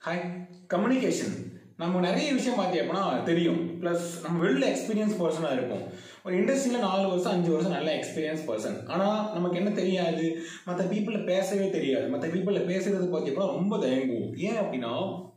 hi communication நம்ம நிறைய விஷயம் பார்த்தி அப்படின்னா தெரியும் ப்ளஸ் நம்ம வெளில எக்ஸ்பீரியன்ஸ் பர்சனாக இருப்போம் ஒரு இண்டஸ்ட்ரியில் நாலு வருஷம் அஞ்சு வருஷம் நல்ல எக்ஸ்பீரியன்ஸ் பர்சன் ஆனால் நமக்கு என்ன தெரியாது மற்ற பீப்புளில் பேசவே தெரியாது மற்ற பீப்புளில் பேசுறது பார்த்தி அப்படின்னா ரொம்ப தயங்குவோம் ஏன் அப்படின்னா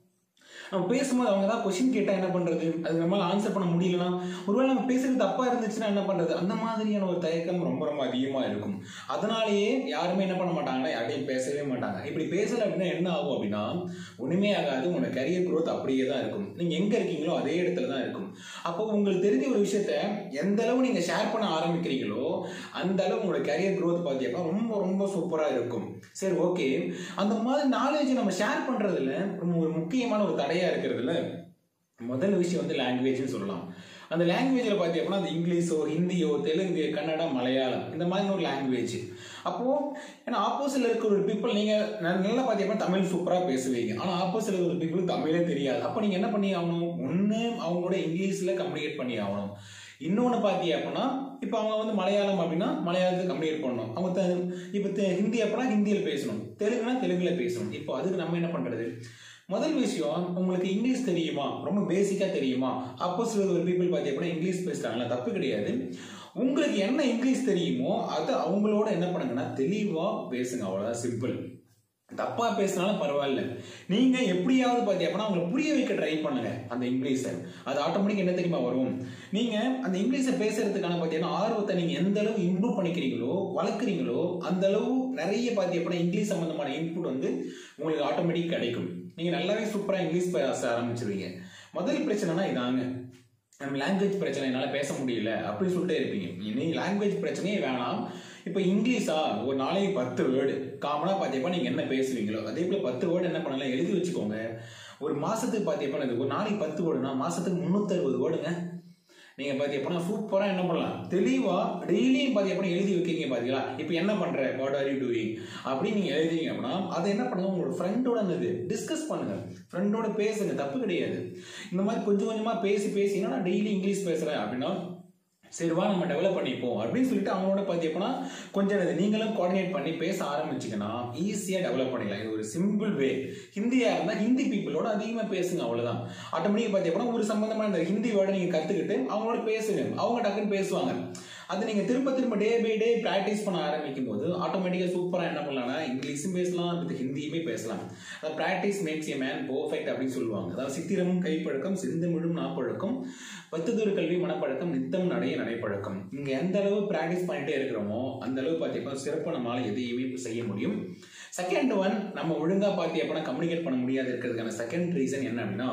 நம்ம பேசும்போது அவங்க தான் கொஸ்டின் கேட்டால் என்ன பண்ணுறது அது நம்மளால் ஆன்சர் பண்ண முடியலனா ஒருவேளை நம்ம பேசுறது தப்பாக இருந்துச்சுன்னா என்ன பண்ணுறது அந்த மாதிரியான ஒரு தயக்கம் ரொம்ப ரொம்ப அதிகமாக இருக்கும் அதனாலேயே யாருமே என்ன பண்ண மாட்டாங்கன்னா யார்ட்டையும் பேசவே மாட்டாங்க இப்படி பேசலை அப்படின்னா என்ன ஆகும் அப்படின்னா ஒன்றுமே ஆகாது உங்களோட கரியர் growth அப்படியே தான் இருக்கும் நீங்கள் எங்கே இருக்கீங்களோ அதே இடத்துல தான் இருக்கும் அப்போ உங்களுக்கு தெரிஞ்ச ஒரு விஷயத்த எந்த அளவு நீங்கள் ஷேர் பண்ண ஆரம்பிக்கிறீங்களோ அந்த அளவு உங்களோட கரியர் growth பார்த்தீங்கன்னா ரொம்ப ரொம்ப சூப்பராக இருக்கும் சரி ஓகே அந்த மாதிரி நாலேஜ் நம்ம ஷேர் பண்ணுறதுல ரொம்ப ஒரு முக்கியமான ஒரு தடையாக இருக்கிறதுல முதல் விஷயம் வந்து லாங்குவேஜ்னு சொல்லலாம் அந்த லாங்குவேஜில் பார்த்தி அப்படின்னா அந்த இங்கிலீஷோ ஹிந்தியோ தெலுங்கு கன்னடா மலையாளம் இந்த மாதிரி ஒரு லாங்குவேஜ் அப்போது ஏன்னா ஆப்போசிட்டில் இருக்கிற ஒரு பீப்புள் நீங்கள் நல்லா பார்த்தி அப்படின்னா தமிழ் சூப்பராக பேசுவீங்க ஆனால் ஆப்போசிட்டில் இருக்கிற ஒரு பீப்புள் தமிழே தெரியாது அப்போ நீங்கள் என்ன பண்ணி ஆகணும் ஒன்று அவங்களோட இங்கிலீஷில் கம்யூனிகேட் பண்ணி ஆகணும் இன்னொன்று பார்த்தீங்க அப்படின்னா இப்போ அவங்க வந்து மலையாளம் அப்படின்னா மலையாளத்தில் கம்யூனிகேட் பண்ணணும் அவங்க த இப்போ தெ- ஹிந்தி அப்படின்னா ஹிந்தியில் பேசணும் தெலுங்குனா தெலுங்குல பேசணும் இப்போ அதுக்கு நம்ம என்ன பண்ணுறது முதல் விஷயம் உங்களுக்கு இங்கிலீஷ் தெரியுமா ரொம்ப பேசிக்காக தெரியுமா அப்போ சில ஒரு பீப்புள் பார்த்தி அப்படின்னா இங்கிலீஷ் பேசுகிறாங்களா தப்பு கிடையாது உங்களுக்கு என்ன இங்கிலீஷ் தெரியுமோ அதை அவங்களோட என்ன பண்ணுங்கன்னா தெளிவாக பேசுங்க அவ்வளோதான் சிம்பிள் தப்பா பேசினாலும் பரவாயில்ல நீங்க எப்படியாவது பாத்தி அப்படின்னா அவங்களை புரிய வைக்க ட்ரை பண்ணுங்க அந்த இங்கிலீஷை அது ஆட்டோமேட்டிக் என்ன தெரியுமா வரும் நீங்க அந்த இங்கிலீஷை பேசுறதுக்கான பார்த்தீங்கன்னா ஆர்வத்தை நீங்க எந்த அளவு இம்ப்ரூவ் பண்ணிக்கிறீங்களோ வளர்க்குறீங்களோ அந்த அளவு நிறைய பாத்தி அப்படின்னா இங்கிலீஷ் சம்பந்தமான இன்புட் வந்து உங்களுக்கு ஆட்டோமேட்டிக் கிடைக்கும் நீங்க நல்லாவே சூப்பரா இங்கிலீஷ் பேச ஆரம்பிச்சிருவீங்க முதல் பிரச்சனைனா இதாங்க நம்ம லாங்குவேஜ் பிரச்சனை என்னால் பேச முடியல அப்படி சொல்லிட்டே இருப்பீங்க இனி லாங்குவேஜ் பிரச்சனையே வேணாம் இப்போ இங்கிலீஷா ஒரு நாளைக்கு பத்து வேர்டு காமனாக பார்த்தீங்கன்னா நீங்கள் என்ன பேசுவீங்களோ அதே போல் பத்து வேர்டு என்ன பண்ணலாம் எழுதி வச்சுக்கோங்க ஒரு மாதத்துக்கு பார்த்தீங்கன்னா ஒரு நாளைக்கு பத்து வேர்டுனா மாதத்துக்கு முந்நூற்றறுபது வேர்டுங்க நீங்கள் பார்த்தீங்கன்னா சூப்பராக என்ன பண்ணலாம் தெளிவாக டெய்லியும் பார்த்தீங்கன்னா எழுதி வைக்கிறீங்க பார்த்தீங்களா இப்போ என்ன பண்ணுற வாட் ஆர் யூ டூயிங் அப்படின்னு நீங்கள் எழுதிங்க அப்படின்னா அதை என்ன பண்ணுங்க உங்களோட ஃப்ரெண்டோட என்னது டிஸ்கஸ் பண்ணுங்க ஃப்ரெண்டோட பேசுங்க தப்பு கிடையாது இந்த மாதிரி கொஞ்சம் கொஞ்சமாக பேசி பேசி என்னடா டெய்லி இங்கிலீஷ் பேசுகிறேன் அப்படின்னா சரி வா நம்ம டெவலப் பண்ணிப்போம் அப்படின்னு சொல்லிட்டு அவங்களோட பார்த்தீங்கன்னா கொஞ்சம் என்னது நீங்களும் கோஆர்டினேட் பண்ணி பேச ஆரம்பிச்சிங்கன்னா ஈஸியாக டெவலப் பண்ணிடலாம் இது ஒரு சிம்பிள் வே ஹிந்தியாக இருந்தால் ஹிந்தி பீப்புளோட அதிகமாக பேசுங்க அவ்வளோதான் ஆட்டோமேட்டிக்காக பார்த்தீங்கன்னா ஒரு சம்பந்தமான இந்த ஹிந்தி வேர்டை நீங்கள் கற்றுக்கிட்டு அவங்களோட பேசுங்க அவங்க டக்குன்னு பேசுவாங்க அது நீங்கள் திரும்ப திரும்ப டே பை டே ப்ராக்டிஸ் பண்ண ஆரம்பிக்கும் போது ஆட்டோமேட்டிக்காக சூப்பராக என்ன பண்ணலாம்னா இங்கிலீஷும் பேசலாம் வித் ஹிந்தியுமே பேசலாம் அதாவது practice makes a man perfect அப்படின்னு சொல்லுவாங்க அதாவது சித்திரமும் கைப்பழக்கம் சிந்தமிழும் நாப்பழக்கம் பத்துதொரு கல்வி மனப்பழக்கம் நித்தம் நடைய நடைப்பழக்கம் நீங்கள் எந்த அளவு ப்ராக்டிஸ் பண்ணிட்டே இருக்கிறோமோ அந்த அளவு பார்த்தீங்கன்னா சிறப்பாக நம்மளால் எதையுமே செய்ய முடியும் செகண்ட் ஒன் நம்ம ஒழுங்காக பார்த்தி அப்படின்னா கம்யூனிகேட் பண்ண முடியாது இருக்கிறதுக்கான செகண்ட் ரீசன் என்ன அப்படின்னா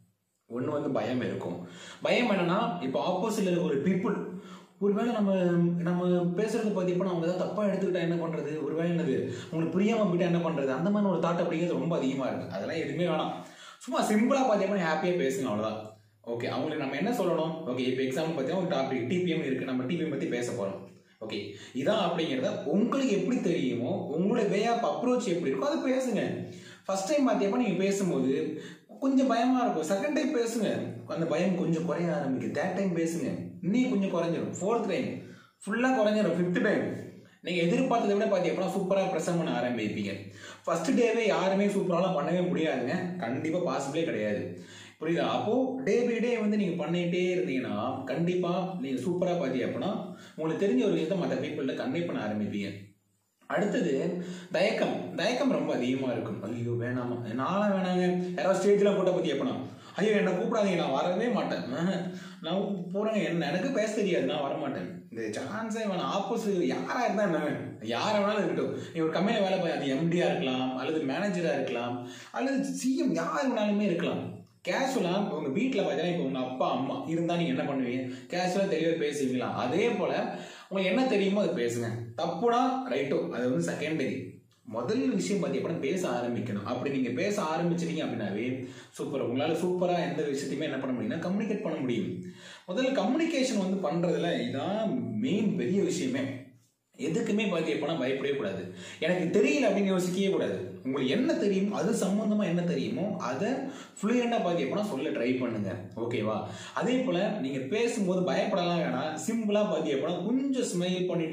ஒன்று வந்து பயம் இருக்கும் பயம் என்னன்னா இப்போ ஆப்போசிட்ல இருக்க ஒரு பீப்புள் ஒருவேளை நம்ம நம்ம பேசுறது பார்த்தீங்கன்னா அவங்க தான் தப்பாக எடுத்துக்கிட்டா என்ன பண்ணுறது ஒருவேளை என்னது உங்களுக்கு புரியாமல் போயிட்டா என்ன பண்ணுறது அந்த மாதிரி ஒரு தாட் அப்படிங்கிறது ரொம்ப அதிகமாக இருக்குது அதெல்லாம் எதுவுமே வேணாம் சும்மா சிம்பிளாக பார்த்தீங்கன்னா ஹாப்பியாக பேசுங்க அவ்வளோதான் ஓகே அவங்களுக்கு நம்ம என்ன சொல்லணும் ஓகே இப்போ எக்ஸாம்பிள் பார்த்தீங்கன்னா ஒரு டாபிக் டிபிஎம் இருக்குது நம்ம டிபிஎம் பற்றி பேச போகிறோம் ஓகே இதான் அப்படிங்கிறத உங்களுக்கு எப்படி தெரியுமோ உங்களோட வே ஆஃப் அப்ரோச் எப்படி இருக்கோ அதை பேசுங்க ஃபர்ஸ்ட் டைம் பார்த்தீங்கன்னா நீங்கள் பேசும்போது கொஞ்சம் பயமா இருக்கும் செகண்ட் டைம் பேசுங்க அந்த பயம் கொஞ்சம் குறைய ஆரம்பிக்கும் தேர்ட் டைம் பேசுங்க இன்னும் கொஞ்சம் குறைஞ்சிரும் ஃபோர்த் டைம் ஃபுல்லாக குறைஞ்சிரும் ஃபிஃப்த் டைம் நீங்கள் எதிர்பார்த்ததை விட பார்த்தீங்கன்னா சூப்பராக ப்ரெசென்ட் பண்ண ஆரம்பிப்பீங்க ஃபர்ஸ்ட் டேவே யாருமே சூப்பராலாம் பண்ணவே முடியாதுங்க கண்டிப்பாக பாசிபிளே கிடையாது புரியுதா அப்போது டே பை டே வந்து நீங்கள் பண்ணிகிட்டே இருந்தீங்கன்னா கண்டிப்பாக நீங்கள் சூப்பராக பார்த்தீங்க அப்படின்னா உங்களுக்கு தெரிஞ்ச ஒரு விஷயத்தை மற்ற பீப்புள்கிட்ட கன்வே பண்ண ஆரம்பிப்பீங்க அடுத்தது தயக்கம் தயக்கம் ரொம்ப அதிகமாக இருக்கும் ஐயோ வேணாமா நான்லாம் வேணாங்க யாராவது ஸ்டேஜில் போட்ட பற்றி எப்பனா ஐயோ என்னை கூப்பிடாதீங்க நான் வரவே மாட்டேன் ஆஹ், நான் போகிறேங்க என்ன எனக்கு பேச தெரியாது நான் வரமாட்டேன் இந்த சான்ஸே வேணாம் ஆப்போசிட் யாராக இருந்தால் என்ன யாரை வேணாலும் இருக்கட்டும் நீ ஒரு கம்பெனியில் வேலை பார்த்து அது எம்டியாக இருக்கலாம் அல்லது மேனேஜராக இருக்கலாம் அல்லது சிஎம் யார் வேணாலுமே இருக்கலாம் கேஷுவலாக உங்கள் வீட்டில் பார்த்தீங்கன்னா இப்போ உங்கள் அப்பா அம்மா இருந்தால் நீங்கள் என்ன பண்ணுவீங்க கேஷுவலாக தெளிவாக பேசுவீங்களா அதே போல் உங்களுக்கு என்ன தெரியுமோ அது பேசுங்க தப்புனா ரைட்டோ அது வந்து செகண்டரி முதல் விஷயம் பார்த்தீங்கன்னா பேச ஆரம்பிக்கணும் அப்படி நீங்கள் பேச ஆரம்பிச்சிட்டீங்க அப்படின்னாவே சூப்பர் உங்களால் சூப்பராக எந்த விஷயத்தையுமே என்ன பண்ண முடியும்னா கம்யூனிகேட் பண்ண முடியும் முதல்ல கம்யூனிகேஷன் வந்து பண்ணுறதுல இதான் மெயின் பெரிய விஷயமே எதுக்குமே பார்த்தி எப்போனா பயப்படவே கூடாது எனக்கு தெரியல அப்படின்னு யோசிக்கவே கூடாது உங்களுக்கு என்ன தெரியும் அது சம்மந்தமா என்ன தெரியுமோ அதை ஃப்ளூயண்டாக பார்த்தி எப்போனா சொல்ல ட்ரை பண்ணுங்க ஓகேவா அதே போல் நீங்கள் பேசும்போது பயப்படலாம் வேணாம் சிம்பிளாக பார்த்தி எப்போனா கொஞ்சம் ஸ்மைல் பண்ணிட்டு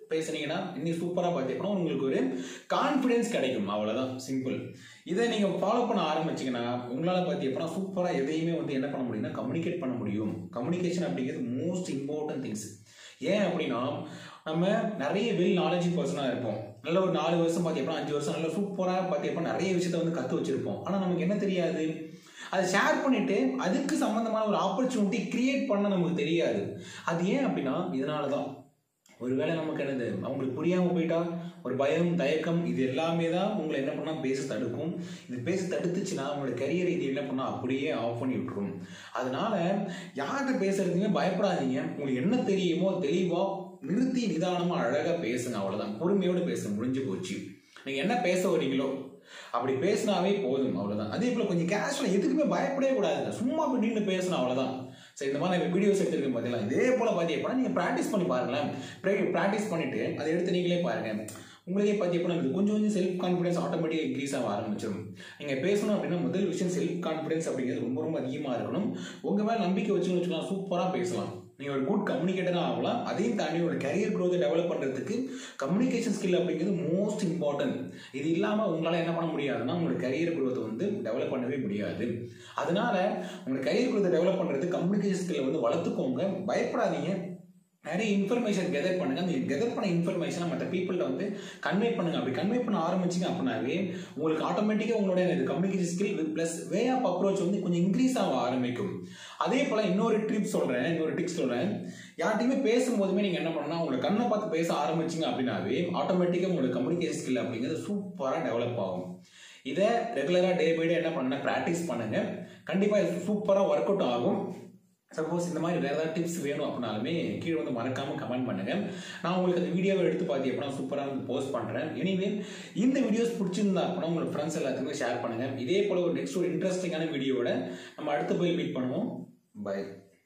பேசுனீங்கன்னா இன்னும் சூப்பராக பார்த்தீங்கன்னா உங்களுக்கு ஒரு கான்ஃபிடென்ஸ் கிடைக்கும் அவ்வளோதான் சிம்பிள் இதை நீங்கள் ஃபாலோ பண்ண ஆரம்பிச்சிங்கன்னா உங்களால் பார்த்தீங்கன்னா சூப்பராக எதையுமே வந்து என்ன பண்ண முடியும்னா கம்யூனிகேட் பண்ண முடியும் கம்யூனிகேஷன் அப்படிங்கிறது மோஸ்ட் இம்பார்ட்டன்ட் திங்ஸ் ஏன் அப்படின்னா நம்ம நிறைய வெல் நாலேஜ் பர்சனாக இருப்போம் நல்ல ஒரு நாலு வருஷம் பார்த்தீங்கன்னா அஞ்சு வருஷம் நல்ல சூப்பராக பார்த்தீங்கன்னா நிறைய விஷயத்த வந்து கற்று வச்சிருப்போம் ஆனால் நமக்கு என்ன தெரியாது அதை ஷேர் பண்ணிட்டு அதுக்கு சம்பந்தமான ஒரு ஆப்பர்ச்சுனிட்டி கிரியேட் பண்ண நமக்கு தெரியாது அது ஏன் அப்படின்னா இதனால தான் ஒருவேளை நமக்கு என்னது அவங்களுக்கு புரியாமல் போயிட்டா ஒரு பயம் தயக்கம் இது எல்லாமே தான் உங்களை என்ன பண்ணால் பேச தடுக்கும் இது பேச தடுத்துச்சுன்னா அவங்களோட கரியர் இது என்ன பண்ணால் அப்படியே ஆஃப் பண்ணி விட்டுரும் அதனால யார்கிட்ட பேசுறதுமே பயப்படாதீங்க உங்களுக்கு என்ன தெரியுமோ தெளிவாக நிறுத்தி நிதானமாக அழகாக பேசுங்க அவ்வளோதான் பொறுமையோடு பேசுங்க முடிஞ்சு போச்சு நீங்கள் என்ன பேச வரீங்களோ அப்படி பேசினாவே போதும் அவ்வளோதான் அதே போல் கொஞ்சம் கேஷுவலாக எதுக்குமே பயப்படவே கூடாதுங்க சும்மா போய் நின்று பேசணும் அவ்வளோதான் சரி இந்த மாதிரி வீடியோஸ் எடுத்துருக்கேன் பார்த்தீங்களா இதே போல் பார்த்தீங்கன்னா நீங்கள் ப்ராக்டிஸ் பண்ணி பாருங்களேன் ப்ராக்டிஸ் பண்ணிவிட்டு அதை எடுத்து நீங்களே பாருங்கள் உங்களுக்கே பார்த்தீங்கன்னா இது கொஞ்சம் கொஞ்சம் செல்ஃப் கான்ஃபிடன்ஸ் ஆட்டோமேட்டிக்காக இன்க்ரீஸ் ஆக ஆரம்பிச்சிடும் நீங்கள் பேசணும் அப்படின்னா முதல் விஷயம் செல்ஃப் கான்ஃபிடன்ஸ் அப்படிங்கிறது ரொம்ப ரொம்ப அதிகமாக இருக்கணும் உங்கள் மேலே நம்பிக்கை வச்சுன்னு வச்சுக்கலாம் சூப்பராக பேசலாம் நீங்கள் ஒரு குட் கம்யூனிகேட்டராக ஆகலாம் அதையும் தாண்டி ஒரு கரியர் க்ரோத்தை டெவலப் பண்ணுறதுக்கு கம்யூனிகேஷன் ஸ்கில் அப்படிங்கிறது மோஸ்ட் இம்பார்ட்டன்ட் இது இல்லாமல் உங்களால் என்ன பண்ண முடியாதுன்னா உங்களோட கரியர் க்ரோத்தை வந்து டெவலப் பண்ணவே முடியாது அதனால உங்களோட கரியர் க்ரோத்தை டெவலப் பண்ணுறது கம்யூனிகேஷன் ஸ்கில்லை வந்து வளர்த்துக்கோங்க பயப்படாதீங்க நிறைய இன்ஃபர்மேஷன் கெதர் பண்ணுங்க அந்த கெதர் பண்ண இன்ஃபர்மேஷனை மற்ற பீப்புள்கிட்ட வந்து கன்வே பண்ணுங்க அப்படி கன்வே பண்ண ஆரம்பிச்சிங்க அப்படின்னாவே உங்களுக்கு ஆட்டோமேட்டிக்காக உங்களோட communication skill plus way of approach வந்து கொஞ்சம் இன்க்ரீஸ் ஆக ஆரம்பிக்கும் அதே போல் இன்னொரு ட்ரிப் சொல்கிறேன் இன்னொரு டிப்ஸ் சொல்கிறேன் யார்ட்டையுமே பேசும்போதுமே நீங்கள் என்ன பண்ணணும்னா உங்களை கண்ணை பார்த்து பேச ஆரம்பிச்சிங்க அப்படின்னாவே ஆட்டோமேட்டிக்காக உங்களோட கம்யூனிகேஷன் ஸ்கில் அப்படிங்கிறது சூப்பராக டெவலப் ஆகும் இதை ரெகுலராக டே பை டே என்ன பண்ண ப்ராக்டிஸ் பண்ணுங்க கண்டிப்பாக இது சூப்பராக ஒர்க் அவுட் ஆகும் சப்போஸ் இந்த மாதிரி வேறு ஏதாவது டிப்ஸ் வேணும் அப்படின்னாலுமே கீழே வந்து மறக்காமல் கமெண்ட் பண்ணுங்க நான் உங்களுக்கு அந்த வீடியோவை எடுத்து பார்த்து எப்படின்னா சூப்பராக வந்து போஸ்ட் பண்ணுறேன் எனிவே இந்த வீடியோஸ் பிடிச்சிருந்தா அப்படின்னா உங்களோட ஃப்ரெண்ட்ஸ் எல்லாத்துக்குமே ஷேர் பண்ணுங்க இதே போல ஒரு நெக்ஸ்ட் ஒரு இன்ட்ரெஸ்டிங்கான வீடியோவோட நம்ம அடுத்து போய் மீட் பண்ணுவோம் பை